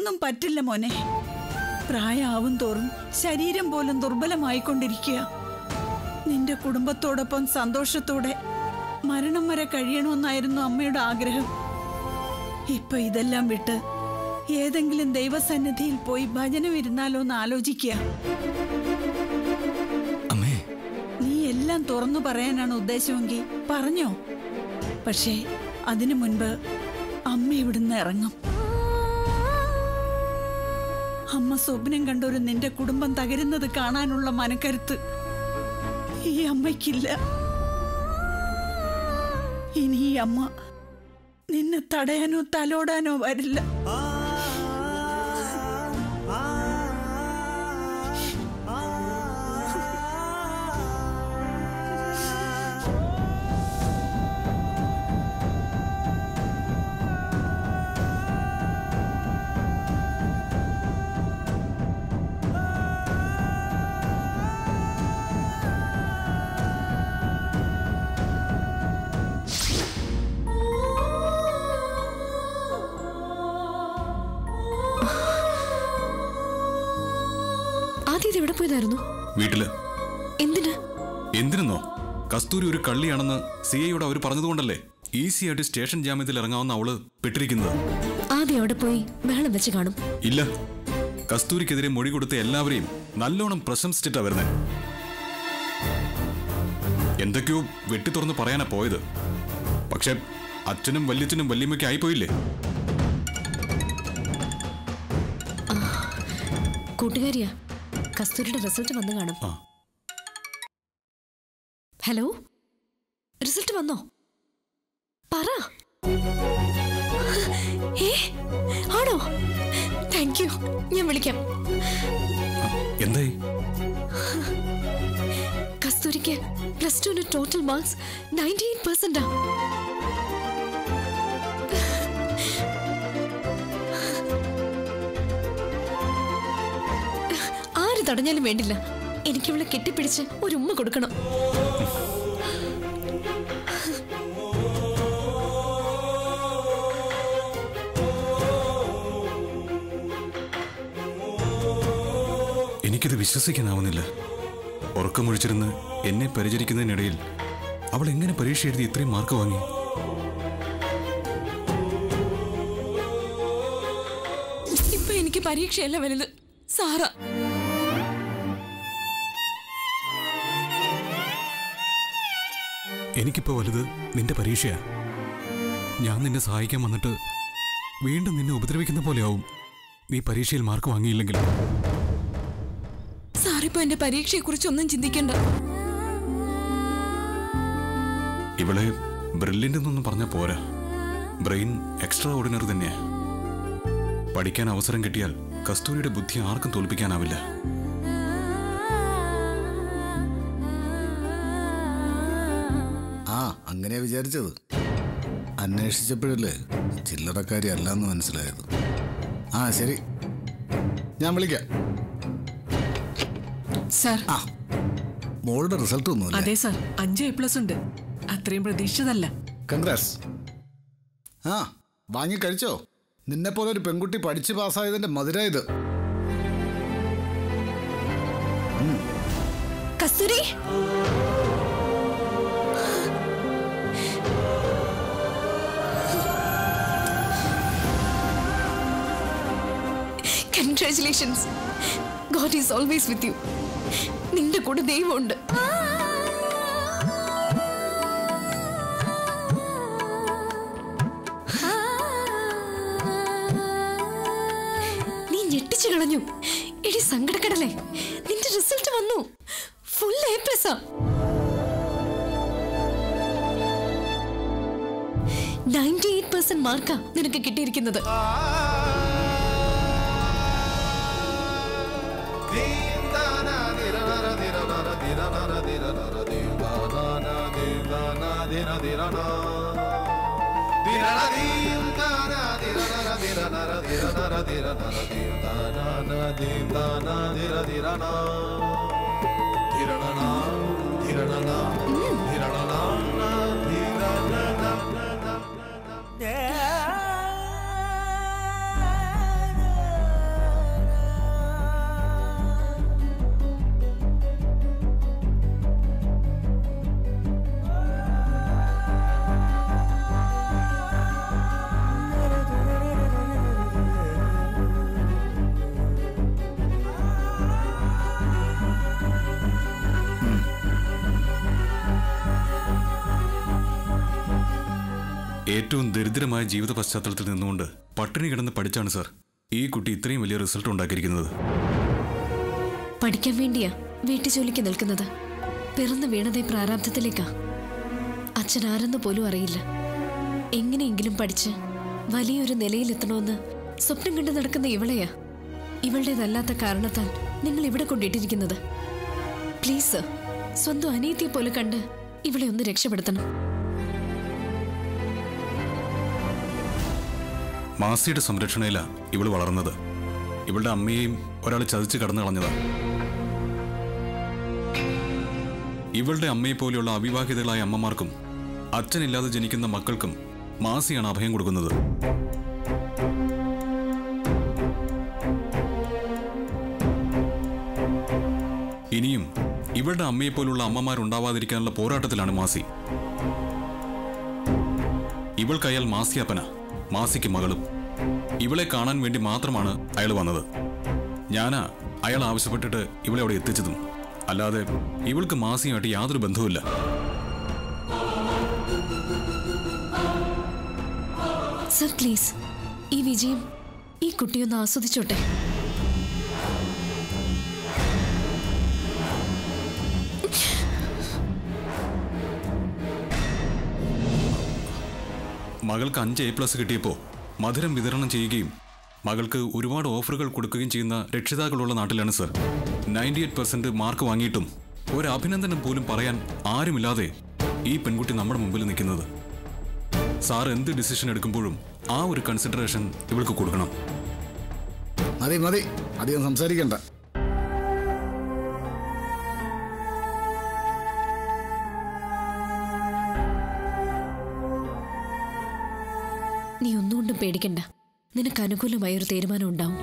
ഒന്നും പറ്റില്ല മോനെ പ്രായമാവും തോറും ശരീരം പോലും ദുർബലമായിക്കൊണ്ടിരിക്കുക നിന്റെ കുടുംബത്തോടൊപ്പം സന്തോഷത്തോടെ മരണം വരെ കഴിയണമെന്നായിരുന്നു അമ്മയുടെ ആഗ്രഹം ഇപ്പൊ ഇതെല്ലാം വിട്ട് ഏതെങ്കിലും ദൈവസന്നിധിയിൽ പോയി ഭജനം ഇരുന്നാലോ എന്ന് ആലോചിക്കുക അമ്മേ നീ എല്ലാം തുറന്നു പറയാനാണ് ഉദ്ദേശമെങ്കിൽ പറഞ്ഞോ പക്ഷേ അതിനു മുൻപ് അമ്മ ഇവിടുന്ന് ഇറങ്ങും അമ്മ സ്വപ്നം കണ്ടൊരു നിന്റെ കുടുംബം തകരുന്നത് കാണാനുള്ള മനക്കരുത്ത് ഈ അമ്മയ്ക്കില്ല ഇനി ഈ അമ്മ നിന്നെ തടയാനോ തലോടാനോ വരില്ല ആദ്യം ഇത് എവിടെ പോയതായിരുന്നു വീട്ടില് എന്തിന് എന്തിനെന്നോ കസ്തൂരി ഒരു കള്ളിയാണെന്ന് സി ഐയോട് അവർ പറഞ്ഞതുകൊണ്ടല്ലേ ഈസി ആയിട്ട് സ്റ്റേഷൻ ജാമ്യത്തിൽ ഇറങ്ങാവുന്ന അവള് പെട്ടിരിക്കുന്നത് ആദ്യം അവിടെ പോയി ബഹളം വെച്ച് കാണും ഇല്ല കസ്തൂരിക്കെതിരെ മൊഴി കൊടുത്ത എല്ലാവരെയും നല്ലോണം പ്രശംസിച്ചിട്ടാ വരുന്നത് എന്തൊക്കെയോ വെട്ടി തുറന്ന് പറയാനാ പോയത് പക്ഷെ അച്ഛനും വല്യച്ഛനും വല്യമ്മയ്ക്ക് ആയിപ്പോയില്ലേ കൂട്ടുകാരിയാ കസ്തൂരിയുടെ റിസൾട്ട് വന്നു കാണും ആ. ഹലോ റിസൾട്ട് വന്നോ പറ ഏ ആണോ താങ്ക് യു ഞാൻ വിളിക്കാം എന്തായി കസ്തൂരിക്ക് പ്ലസ് ടുവിന്റെ ടോട്ടൽ മാർക്സ് നയൻറ്റി എയ്റ്റ് പെർസെന്റാ ആര് തടഞ്ഞാലും വേണ്ടില്ല എനിക്ക് ഇവളെ കെട്ടിപ്പിടിച്ച് ഒരു ഉമ്മ കൊടുക്കണം എനിക്കിത് വിശ്വസിക്കാനാവുന്നില്ല ഉറക്കമൊഴിച്ചിരുന്ന് എന്നെ പരിചരിക്കുന്നതിനിടയിൽ അവൾ എങ്ങനെ പരീക്ഷ എഴുതി ഇത്രയും മാർക്ക് വാങ്ങി ഇപ്പൊ എനിക്ക് പരീക്ഷയല്ല വലുത് സാറ എനിക്കിപ്പോ വലുത് നിന്റെ പരീക്ഷയാ ഞാൻ നിന്നെ സഹായിക്കാൻ വന്നിട്ട് വീണ്ടും നിന്നെ ഉപദ്രവിക്കുന്ന പോലെയാവും നീ പരീക്ഷയിൽ മാർക്ക് വാങ്ങിയില്ലെങ്കിൽ സാറിപ്പോ എന്റെ പരീക്ഷയെ കുറിച്ച് ഒന്നും ചിന്തിക്കണ്ട ഇവളെ ബ്രില്യൻ്റ് എന്നൊന്നും പറഞ്ഞാൽ പോരാ ബ്രെയിൻ എക്സ്ട്രാ ഓർഡിനറി തന്നെയാ പഠിക്കാൻ അവസരം കിട്ടിയാൽ കസ്തൂരിയുടെ ബുദ്ധി ആർക്കും തോൽപ്പിക്കാനാവില്ല ആ അങ്ങനെയാ വിചാരിച്ചത് അന്വേഷിച്ചപ്പോഴല്ലേ ചില്ലറക്കാരി അല്ലാന്ന് മനസ്സിലായത് ആ ശരി ഞാൻ വിളിക്കാം സാർ ആ മോളുടെ റിസൾട്ട് ഒന്നുമില്ല അതെ സാർ അഞ്ച് എ പ്ലസ് ഉണ്ട് അത്രയും പ്രതീക്ഷിച്ചതല്ല കൺഗ്രാസ് ആ വാങ്ങി കഴിച്ചോ നിന്നെ പോലെ ഒരു പെൺകുട്ടി പഠിച്ച് പാസ്സായതിന്റെ മധുര ഇത് Kasthuri congratulations God is always with you നിന്റെ കൂടെ ദൈവമുണ്ട് നീ ഞെട്ടിച്ചു കളഞ്ഞു എടി സങ്കടക്കടലേ നിന്റെ റിസൾട്ട് വന്നു full A plus ninety eight percent മാർക്കാ നിനക്ക് കിട്ടിയിരിക്കുന്നത് ഏറ്റവും ദരിദ്രമായ ജീവിത പശ്ചാത്തലത്തിൽ നിന്നുകൊണ്ട് പട്ടിണി കിടന്ന് പഠിച്ചാണ് സാർ ഈ കുട്ടി ഇത്രയും വലിയ റിസൾട്ട് ഉണ്ടാക്കിയിരിക്കുന്നത് പഠിക്കാൻ വേണ്ടിയാ വീട്ടുജോലിക്ക് നിൽക്കുന്നത് പിറന്നു വീണതേ പ്രാരാബ്ധത്തിലേക്കാ അച്ഛൻ ആരെന്ന് പോലും അറിയില്ല എങ്ങനെയെങ്കിലും പഠിച്ച് വലിയൊരു നിലയിലെത്തണമെന്ന് സ്വപ്നം കണ്ടു നടക്കുന്ന ഇവളെയാ ഇവളുടേതല്ലാത്ത കാരണത്താൽ നിങ്ങൾ ഇവിടെ കൊണ്ടിട്ടിരിക്കുന്നത് പ്ലീസ് സർ സ്വന്തം അനിയത്തിയെ പോലെ കണ്ട് ഇവളെ ഒന്ന് രക്ഷപ്പെടുത്തണം മാസിയുടെ സംരക്ഷണയിലാ ഇവൾ വളർന്നത് ഇവളുടെ അമ്മയെയും ഒരാൾ ചതിച്ച് കടന്നു കളഞ്ഞതാ ഇവളുടെ അമ്മയെ പോലെയുള്ള അവിവാഹിതകളായ അമ്മമാർക്കും അച്ഛനില്ലാതെ ജനിക്കുന്ന മക്കൾക്കും മാസിയാണ് അഭയം കൊടുക്കുന്നത് ഇനിയും ഇവളുടെ അമ്മയെ പോലുള്ള അമ്മമാരുണ്ടാവാതിരിക്കാനുള്ള പോരാട്ടത്തിലാണ് മാസി ഇവൾക്കയാൽ മാസിയപ്പന മാസിക്ക് മകളും ഇവളെ കാണാൻ വേണ്ടി മാത്രമാണ് അയാൾ വന്നത് ഞാനാ അയാൾ ആവശ്യപ്പെട്ടിട്ട് ഇവളെ അവിടെ എത്തിച്ചതും അല്ലാതെ ഇവൾക്ക് മാസിയുമായിട്ട് യാതൊരു ബന്ധവുമില്ല സർ പ്ലീസ് ഈ വിജയം ഈ കുട്ടിയൊന്ന് ആസ്വദിച്ചോട്ടെ മകൾക്ക് അഞ്ച് എ പ്ലസ് കിട്ടിയപ്പോൾ മധുരം വിതരണം ചെയ്യുകയും മകൾക്ക് ഒരുപാട് ഓഫറുകൾ കൊടുക്കുകയും ചെയ്യുന്ന രക്ഷിതാക്കളുള്ള നാട്ടിലാണ് sir ninety eight percent mark വാങ്ങിയിട്ടും ഒരു അഭിനന്ദനം പോലും പറയാൻ ആരുമില്ലാതെ ഈ പെൺകുട്ടി നമ്മുടെ മുമ്പിൽ നിൽക്കുന്നത് സാർ എന്ത് ഡിസിഷൻ എടുക്കുമ്പോഴും ആ ഒരു കൺസിഡറേഷൻ ഇവൾക്ക് കൊടുക്കണം മതി മതി അധികം സംസാരിക്കണ്ട നീ ഒന്നുകൊണ്ടും പേടിക്കണ്ട നിനക്ക് അനുകൂലമായ ഒരു തീരുമാനം ഉണ്ടാവും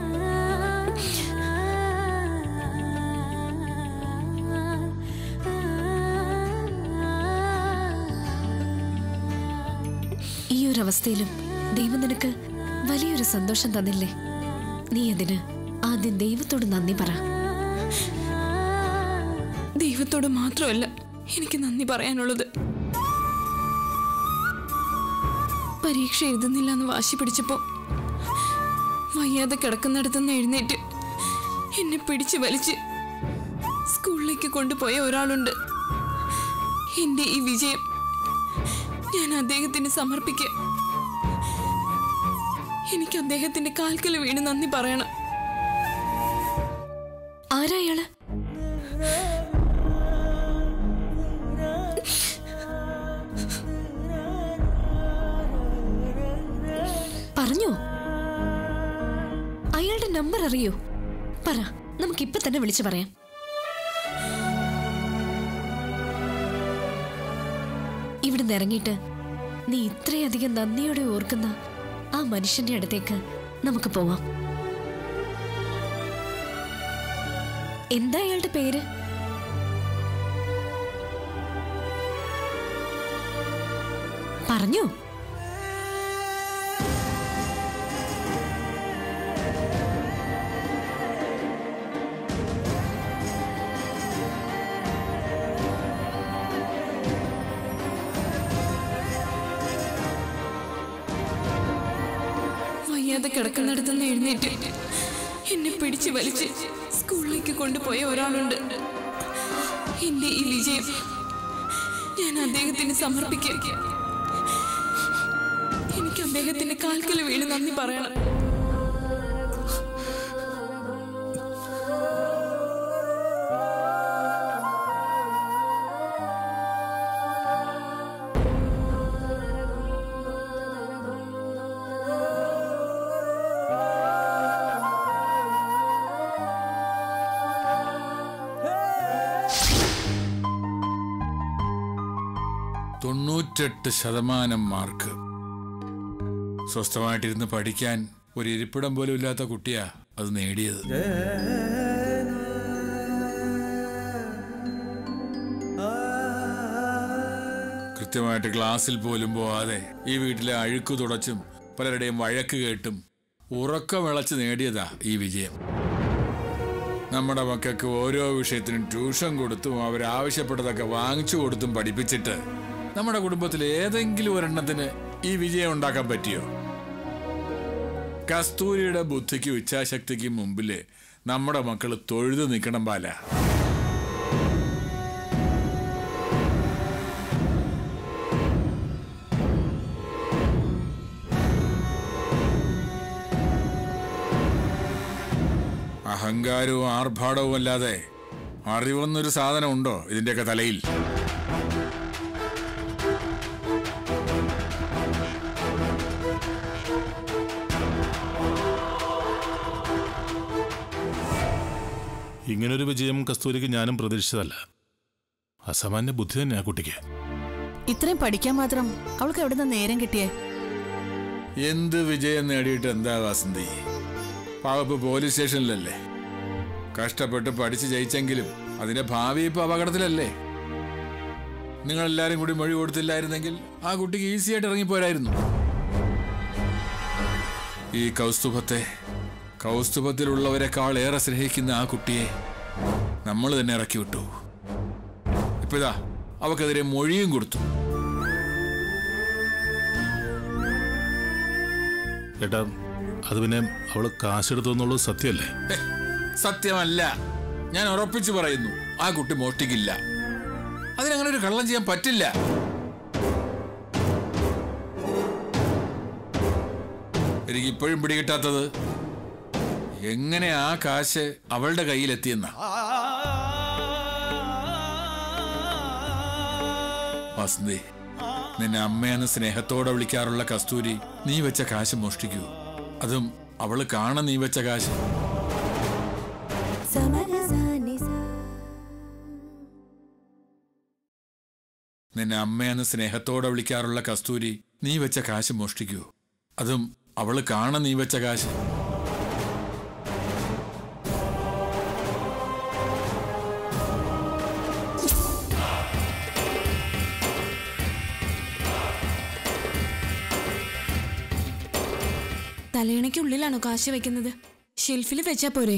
ഈ ഒരു അവസ്ഥയിലും ദൈവം നിനക്ക് വലിയൊരു സന്തോഷം തന്നില്ലേ നീ അതിന് ആദ്യം ദൈവത്തോട് നന്ദി പറ ദൈവത്തോട് മാത്രമല്ല എനിക്ക് നന്ദി പറയാനുള്ളത് പരീക്ഷ എഴുതുന്നില്ല എന്ന് വാശി പിടിച്ചപ്പോ വയ്യാതെ കിടക്കുന്നിടത്തുനിന്ന് എഴുന്നേറ്റ് എന്നെ പിടിച്ചു വലിച്ച് സ്കൂളിലേക്ക് കൊണ്ടുപോയ ഒരാളുണ്ട് എന്റെ ഈ വിജയം ഞാൻ അദ്ദേഹത്തിന് സമർപ്പിക്കാം എനിക്ക് അദ്ദേഹത്തിന്റെ കാൽക്കൽ വീണ് നന്ദി പറയണം ആരാ അയാള് പറഞ്ഞോ അയാളുടെ നമ്പർ അറിയോ പറ നമുക്ക് ഇപ്പൊ തന്നെ വിളിച്ചു പറയാം ഇവിടുന്ന് ഇറങ്ങിയിട്ട് നീ ഇത്രയധികം നന്ദിയോടെ ഓർക്കുന്ന ആ മനുഷ്യന്റെ അടുത്തേക്ക് നമുക്ക് പോവാം എന്താ അയാളുടെ പേര് പറഞ്ഞു വയ്യാതെ കിടക്കുന്നിടത്തുനിന്ന് എഴുന്നേറ്റ് എന്നെ പിടിച്ചു വലിച്ച് സ്കൂളിലേക്ക് കൊണ്ടുപോയ ഒരാളുണ്ട് എന്റെ ഈ വിജയം ഞാൻ അദ്ദേഹത്തിന് സമർപ്പിക്കാം എനിക്ക് അദ്ദേഹത്തിന്റെ കാൽക്കൽ വീണ് നന്ദി പറയണം തൊണ്ണൂറ്റെട്ട് ശതമാനം മാർക്ക് സ്വസ്ഥമായിട്ടിരുന്ന് പഠിക്കാൻ ഒരു ഇരിപ്പിടം പോലും ഇല്ലാത്ത കുട്ടിയാ അത് നേടിയത് കൃത്യമായിട്ട് ക്ലാസ്സിൽ പോലും പോവാതെ ഈ വീട്ടിലെ അഴുക്ക് തുടച്ചും പലരുടെയും വഴക്ക് കേട്ടും ഉറക്കമിളച്ച് നേടിയതാ ഈ വിജയം നമ്മുടെ മക്കൾക്ക് ഓരോ വിഷയത്തിനും ട്യൂഷൻ കൊടുത്തും അവരാവശ്യപ്പെട്ടതൊക്കെ വാങ്ങിച്ചു കൊടുത്തും പഠിപ്പിച്ചിട്ട് നമ്മുടെ കുടുംബത്തിൽ ഏതെങ്കിലും ഒരെണ്ണത്തിന് ഈ വിജയം ഉണ്ടാക്കാൻ പറ്റിയോ കസ്തൂരിയുടെ ബുദ്ധിക്കും ഇച്ഛാശക്തിക്കും മുമ്പില് നമ്മുടെ മക്കൾ തൊഴുതു നിൽക്കണം ബാല അഹങ്കാരവും ആർഭാടവും അല്ലാതെ അറിവെന്നൊരു സാധനം ഉണ്ടോ ഇതിന്റെയൊക്കെ തലയിൽ ഇങ്ങനൊരു വിജയം കസ്തൂരിക്ക് ഞാനും പ്രതീക്ഷിച്ചതല്ല അസാമാന്യ ബുദ്ധി തന്നെ ആ കുട്ടിക്ക് ഇത്രയും പഠിക്കാൻ മാത്രം അവൾക്ക് എവിടുന്ന നേരം കിട്ടിയേ എന്ത് വിജയം നേടിയിട്ട് എന്താ വാസന്തി പാവപ്പ് പോലീസ് സ്റ്റേഷനിലല്ലേ കഷ്ടപ്പെട്ട് പഠിച്ച് ജയിച്ചെങ്കിലും അതിന്റെ ഭാവി ഇപ്പൊ അപകടത്തിലല്ലേ നിങ്ങൾ എല്ലാരും കൂടി മൊഴി കൊടുത്തില്ലായിരുന്നെങ്കിൽ ആ കുട്ടിക്ക് ഈസി ആയിട്ട് ഇറങ്ങിപ്പോരായിരുന്നു ഈ കൗസ്തുഭത്തെ കൗസ്തുഭത്തിലുള്ളവരെക്കാൾ ഏറെ സ്നേഹിക്കുന്ന ആ കുട്ടിയെ നമ്മൾ തന്നെ ഇറക്കി വിട്ടു ഇപ്പൊ ഇതാ അവക്കെതിരെ മൊഴിയും കൊടുത്തു ഏട്ടാ അത് പിന്നെ അവള് കാശെടുത്തു എന്നുള്ളത് സത്യമല്ലേ ഹെ, സത്യമല്ല ഞാൻ ഉറപ്പിച്ചു പറയുന്നു ആ കുട്ടി മോഷ്ടിക്കില്ല അതിനങ്ങനെ ഒരു കള്ളം ചെയ്യാൻ പറ്റില്ല എനിക്ക് ഇപ്പോഴും പിടികിട്ടാത്തത് എങ്ങനെ ആ കാശ് അവളുടെ കയ്യിലെത്തിയെന്ന വസന്തി നിന്നെ അമ്മയെന്ന് സ്നേഹത്തോടെ വിളിക്കാറുള്ള കസ്തൂരി നീ വെച്ച കാശ് മോഷ്ടിക്കൂ അതും അവള് കാണാൻ നീ വെച്ച കാശ് നിന്നെ അമ്മയെന്ന് സ്നേഹത്തോടെ വിളിക്കാറുള്ള കസ്തൂരി നീ വെച്ച കാശ് മോഷ്ടിക്കൂ അതും അവള് കാണാൻ നീ വെച്ച കാശ് തലയിണയ്ക്കുള്ളിലാണോ കാശ് വെക്കുന്നത് ഷെൽഫിൽ വെച്ചാ പോരെ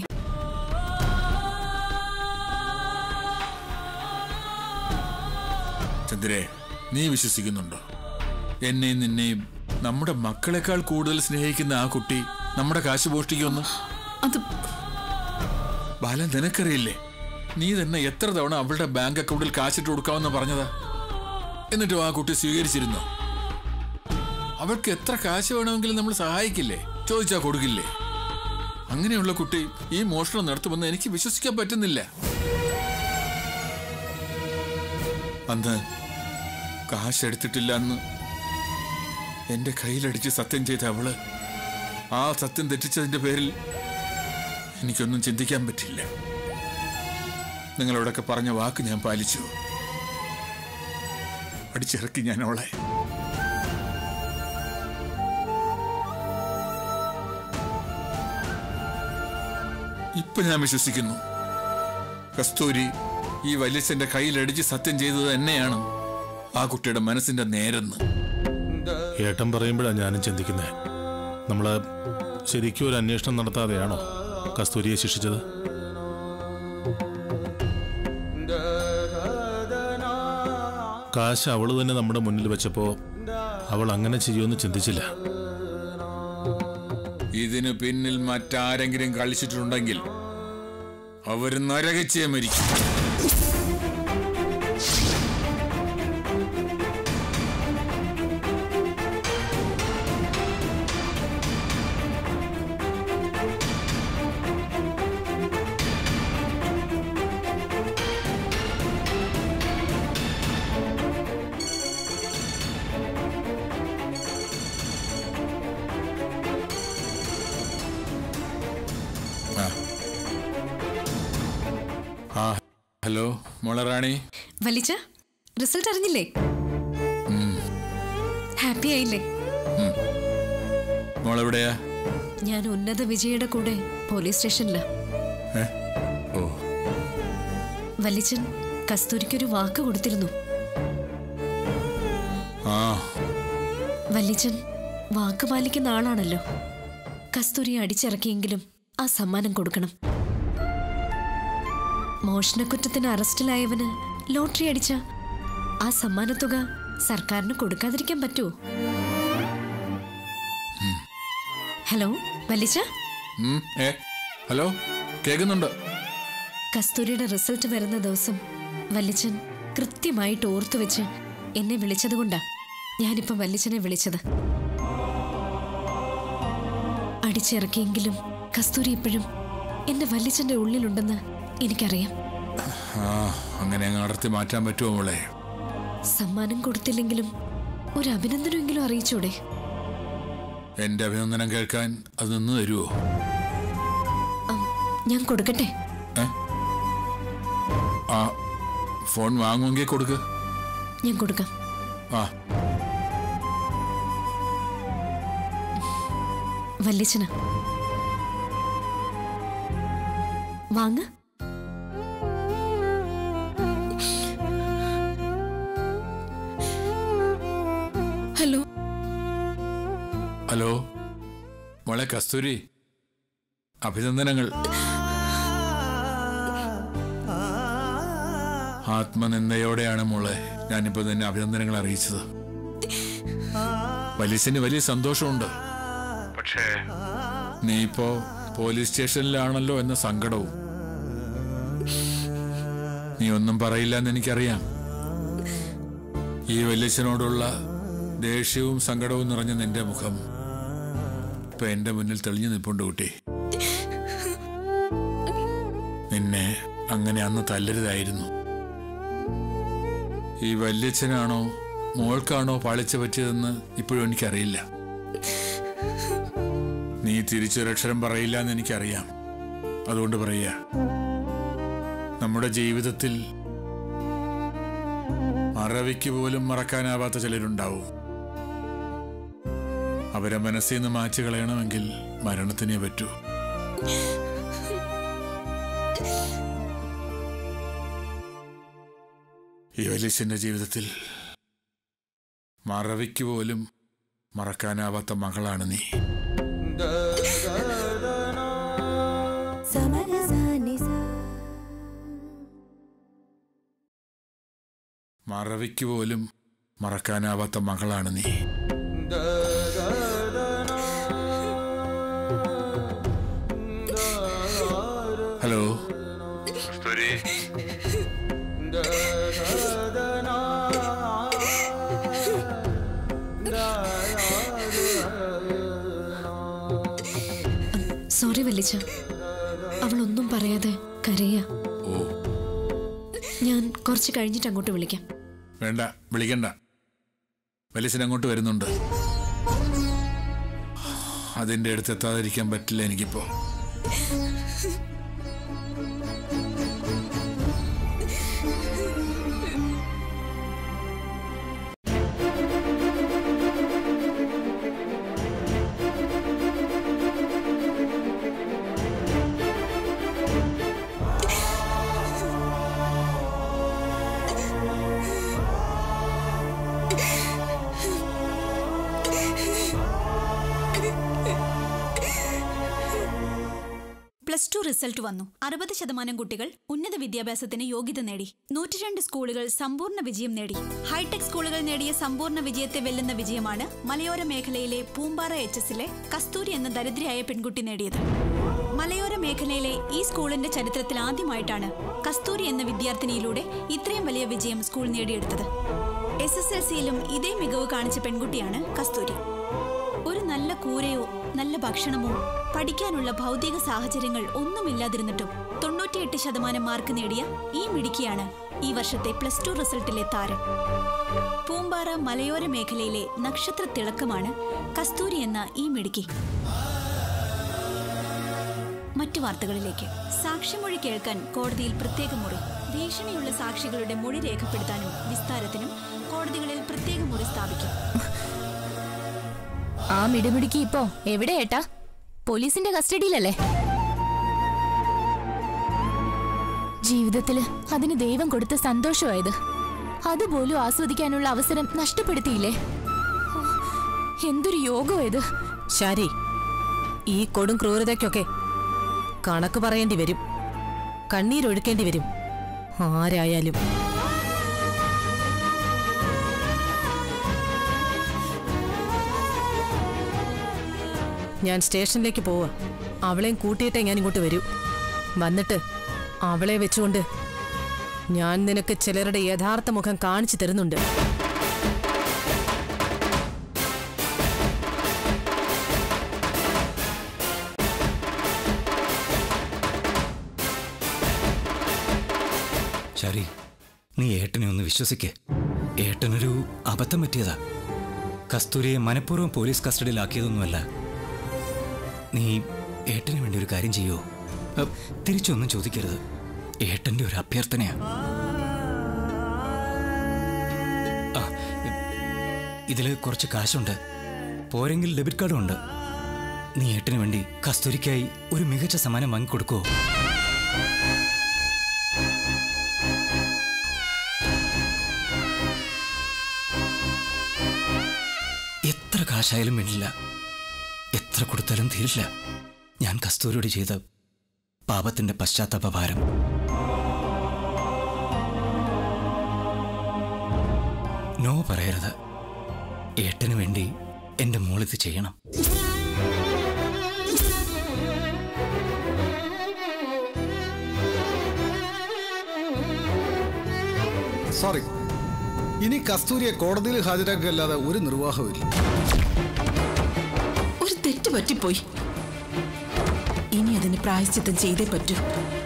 ചന്ദ്രേ നീ വിശ്വസിക്കുന്നുണ്ടോ എന്നെയും നിന്നെയും നമ്മുടെ മക്കളെക്കാൾ കൂടുതൽ സ്നേഹിക്കുന്ന ആ കുട്ടി നമ്മുടെ കാശ് മോഷ്ടിക്കുമെന്ന് അത് ബാല നിനക്കറിയില്ലേ നീ തന്നെ എത്ര തവണ അവളുടെ ബാങ്ക് അക്കൗണ്ടിൽ കാശിട്ട് കൊടുക്കാമെന്ന് പറഞ്ഞതാ എന്നിട്ടും ആ കുട്ടി സ്വീകരിച്ചിരുന്നോ അവൾക്ക് എത്ര കാശ് വേണമെങ്കിലും നമ്മൾ സഹായിക്കില്ലേ ചോദിച്ചാ കൊടുക്കില്ലേ അങ്ങനെയുള്ള കുട്ടി ഈ മോഷണം നടത്തുമെന്ന് എനിക്ക് വിശ്വസിക്കാൻ പറ്റുന്നില്ല അന്ന് കാശ് എടുത്തിട്ടില്ല എന്ന് എന്റെ കയ്യിലടിച്ച് സത്യം ചെയ്ത അവള് ആ സത്യം തെറ്റിച്ചതിന്റെ പേരിൽ എനിക്കൊന്നും ചിന്തിക്കാൻ പറ്റില്ല നിങ്ങളോടൊക്കെ പറഞ്ഞ വാക്ക് ഞാൻ പാലിച്ചു അടിച്ചിറക്കി ഞാൻ അവളെ ഇപ്പൊ ഞാൻ വിശ്വസിക്കുന്നു കസ്തൂരി ഈ വല്യച്ഛന്റെ കയ്യിലടിച്ച് സത്യം ചെയ്തത് എന്നെയാണ് ആ കുട്ടിയുടെ മനസ്സിന്റെ നേരെന്ന് ഏട്ടൻ പറയുമ്പോഴാണ് ഞാനും ചിന്തിക്കുന്നത് നമ്മള് ശരിക്കും ഒരു അന്വേഷണം നടത്താതെയാണോ കസ്തൂരിയെ ശിക്ഷിച്ചത് കാശ് അവള് തന്നെ നമ്മുടെ മുന്നിൽ വെച്ചപ്പോ അവൾ അങ്ങനെ ചെയ്യുമെന്ന് ചിന്തിച്ചില്ല ഇതിന് പിന്നിൽ മറ്റാരെങ്കിലും കളിച്ചിട്ടുണ്ടെങ്കിൽ അവര് നരകച്ചേ മരിക്കും ആ. ആ ഹലോ മോളെ റാണി വലിച്ച റിസൾട്ട് അറിഞ്ഞില്ലേ ഹാപ്പി ആയില്ലേ മോളെവിടെയാ ഞാൻ ഉന്നത വിജയുടെ കൂടെ പോലീസ് സ്റ്റേഷനില് ഏ? ഓ വലിച്ചൻ കസ്തൂരിക്കൊരു വാക്ക് കൊടുത്തിരുന്നു ആ വല്ലിച്ചൻ വാക്ക് പാലിക്കുന്ന ആളാണല്ലോ കസ്തൂരിയെ അടിച്ചിറക്കിയെങ്കിലും ആ സമ്മാനം കൊടുക്കണം മോഷണക്കുറ്റത്തിന് അറസ്റ്റിലായവന് ലോട്ടറി അടിച്ച ആ സമ്മാനത്തുക സർക്കാരിന് കൊടുക്കാതിരിക്കാൻ പറ്റുമോ ഹലോ വല്ലിച്ച ഉം, ഏ ഹലോ കേൾക്കുന്നുണ്ട് കസ്തൂരിയുടെ റിസൾട്ട് വരുന്ന ദിവസം വല്ലിച്ചൻ കൃത്യമായിട്ട് ഓർത്തു വെച്ച് എന്നെ വിളിച്ചതുകൊണ്ടാ ഞാനിപ്പം വല്ലിച്ചനെ വിളിച്ചത് അടിച്ചിറക്കിയെങ്കിലും കസ്തൂരി ഇപ്പോഴും എന്റെ വല്ലിച്ചന്റെ ഉള്ളിലുണ്ടെന്ന് എനിക്കറിയാം ആ അങ്ങനെ അങ്ങ് അടർത്തി മാറ്റാൻ പറ്റുമോ മോളെ സമ്മാനം കൊടുത്തില്ലെങ്കിലും ഒരു അഭിനന്ദനമെങ്കിലും അറിയിച്ചൂടെ എന്റെ അഭിനന്ദനം കേൾക്കാൻ അത് നിന്ന് തരുമോ അം, ഞാൻ കൊടുക്കട്ടെ ആ ഫോൺ വാങ്ങുമെങ്കിൽ കൊടുക്ക് ഞാൻ കൊടുക്കാം ആ വല്ലിച്ചന വാങ്ങ ഹലോ ഹലോ മോളെ കസ്തൂരി അഭിനന്ദനങ്ങൾ ആത്മനിന്ദയോടെയാണ് മോളെ ഞാനിപ്പോ നിന്നെ അഭിനന്ദനങ്ങൾ അറിയിച്ചത് വലിയച്ഛന് വലിയ സന്തോഷമുണ്ട് പക്ഷേ നീ ഇപ്പോ പോലീസ് സ്റ്റേഷനിലാണല്ലോ എന്ന സങ്കടവും നീ ഒന്നും പറയില്ല എന്ന് എനിക്കറിയാം ഈ വല്യച്ഛനോടുള്ള ദേഷ്യവും സങ്കടവും നിറഞ്ഞ നിന്റെ മുഖം ഇപ്പൊ എന്റെ മുന്നിൽ തെളിഞ്ഞു നിൽപ്പുണ്ട് കുട്ടി നിന്നെ അങ്ങനെ അന്ന് തല്ലരുതായിരുന്നു ഈ വല്യച്ഛനാണോ മോൾക്കാണോ പാളിച്ച പറ്റിയതെന്ന് ഇപ്പോഴും എനിക്കറിയില്ല നീ തിരിച്ചൊരക്ഷരം പറയില്ല എന്ന് എനിക്കറിയാം അതുകൊണ്ട് പറയുക നമ്മുടെ ജീവിതത്തിൽ മറവിക്ക് പോലും മറക്കാനാവാത്ത ചിലരുണ്ടാവും അവരെ മനസ്സിൽ നിന്ന് മാറ്റി കളയണമെങ്കിൽ മരണത്തിനേ പറ്റൂ ഈ വലിയച്ഛൻ്റെ ജീവിതത്തിൽ മറവിക്ക് പോലും മറക്കാനാവാത്ത മകളാണ് നീ മറവിക്ക് പോലും മറക്കാനാവാത്ത മകളാണ് നീ ഹലോ സോറി വല്ലിച്ച അവളൊന്നും പറയാതെ കരയാ ഓ ഞാൻ കുറച്ച് കഴിഞ്ഞിട്ട് അങ്ങോട്ട് വിളിക്കാം വേണ്ട വിളിക്കണ്ട വലിയച്ഛൻ അങ്ങോട്ട് വരുന്നുണ്ട് അതിൻ്റെ അടുത്ത് എത്താതിരിക്കാൻ പറ്റില്ല എനിക്കിപ്പോ പ്ലസ് ടു റിസൾട്ട് വന്നു അറുപത് ശതമാനം കുട്ടികൾ ഉന്നത വിദ്യാഭ്യാസത്തിന് യോഗ്യത നേടി നൂറ്റിരണ്ട് സ്കൂളുകൾ സമ്പൂർണ്ണ വിജയം നേടി ഹൈടെക് സ്കൂളുകൾ നേടിയ സമ്പൂർണ്ണ വിജയത്തെ വെല്ലുന്ന വിജയമാണ് മലയോര മേഖലയിലെ പൂമ്പാറ എച്ച് എസിലെ കസ്തൂരി എന്ന ദരിദ്രയായ പെൺകുട്ടി നേടിയത് മലയോര മേഖലയിലെ ഈ സ്കൂളിന്റെ ചരിത്രത്തിൽ ആദ്യമായിട്ടാണ് കസ്തൂരി എന്ന വിദ്യാർത്ഥിനിയിലൂടെ ഇത്രയും വലിയ വിജയം സ്കൂൾ നേടിയെടുത്തത് എസ് എസ് എൽ സിയിലും ഇതേ മികവ് കാണിച്ച പെൺകുട്ടിയാണ് കസ്തൂരി ഒരു നല്ല കൂരയോ നല്ല ഭക്ഷണമോ പഠിക്കാനുള്ള ഭൗതിക സാഹചര്യങ്ങൾ ഒന്നുമില്ലാതിരുന്നിട്ടും തൊണ്ണൂറ്റിയെട്ട് ശതമാനം മാർക്ക് നേടിയ ഈ മിടുക്കിയാണ് ഈ വർഷത്തെ പ്ലസ് ടു റിസൾട്ടിലെ താരം പൂമ്പാറ മലയോര മേഖലയിലെ നക്ഷത്ര തിളക്കമാണ് കസ്തൂരി എന്ന ഈ മിടുക്കി മറ്റു വാർത്തകളിലേക്ക് സാക്ഷിമൊഴി കേൾക്കാൻ കോടതിയിൽ പ്രത്യേക മുറി ഭീഷണിയുള്ള സാക്ഷികളുടെ മൊഴി രേഖപ്പെടുത്താനും വിസ്താരത്തിനും കോടതികളിൽ പ്രത്യേക മുറി സ്ഥാപിക്കും ആ മിടുമിടുക്കി ഇപ്പോ എവിടെ ഏട്ടാ പോലീസിന്റെ കസ്റ്റഡിയിലല്ലേ ജീവിതത്തില് അതിന് ദൈവം കൊടുത്ത സന്തോഷമായത് അതുപോലും ആസ്വദിക്കാനുള്ള അവസരം നഷ്ടപ്പെടുത്തിയില്ലേ ഓ, എന്തൊരു യോഗം ഇത് ശരി ഈ കൊടും ക്രൂരതയ്ക്കൊക്കെ കണക്ക് പറയേണ്ടി വരും കണ്ണീരൊഴുക്കേണ്ടി വരും ആരായാലും ഞാൻ സ്റ്റേഷനിലേക്ക് പോവാ അവളെയും കൂട്ടിയിട്ടേ ഞാൻ ഇങ്ങോട്ട് വരൂ വന്നിട്ട് അവളെ വെച്ചുകൊണ്ട് ഞാൻ നിനക്ക് ചിലരുടെ യഥാർത്ഥ മുഖം കാണിച്ചു തരുന്നുണ്ട് ശരി നീ ഏട്ടനെ ഒന്ന് വിശ്വസിക്ക് ഏട്ടനൊരു അബദ്ധം പറ്റിയതാ കസ്തൂരിയെ മനഃപൂർവ്വം പോലീസ് കസ്റ്റഡിയിലാക്കിയതൊന്നുമല്ല നീ ഏട്ടന് വേണ്ടി ഒരു കാര്യം ചെയ്യോ അ, തിരിച്ചൊന്നും ചോദിക്കരുത് ഏട്ടന്റെ ഒരു അഭ്യർത്ഥനയാ ആ, ഇതില് കുറച്ച് കാശുണ്ട് പോരെങ്കിൽ ഡെബിറ്റ് കാർഡും ഉണ്ട് നീ ഏട്ടന് വേണ്ടി കസ്തൂരിക്കായി ഒരു മികച്ച സമ്മാനം വാങ്ങിക്കൊടുക്കുവോ എത്ര കാശായാലും വേണ്ടില്ല എത്ര കൊടുത്താലും തീരില്ല ഞാൻ കസ്തൂരിയോട് ചെയ്ത പാപത്തിന്റെ പശ്ചാത്താപ ഭാരം നോ പറയരുത് ഏട്ടന് വേണ്ടി എന്റെ മോളിത് ചെയ്യണം സോറി ഇനി കസ്തൂരിയെ കോടതിയിൽ ഹാജരാക്കുകയല്ലാതെ ഒരു നിർവാഹമില്ല ഒരു തെറ്റ് പറ്റിപ്പോയി ഇനി അതിന് പ്രായശ്ചിത്തം ചെയ്തേ പറ്റൂ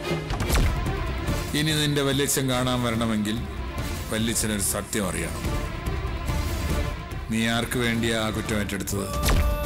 ഇനി നിന്റെ വല്യച്ഛൻ കാണാൻ വരണമെങ്കിൽ വല്യച്ഛനൊരു സത്യം അറിയണം നീ ആർക്ക് വേണ്ടിയാ ആ കുറ്റം ഏറ്റെടുത്തത്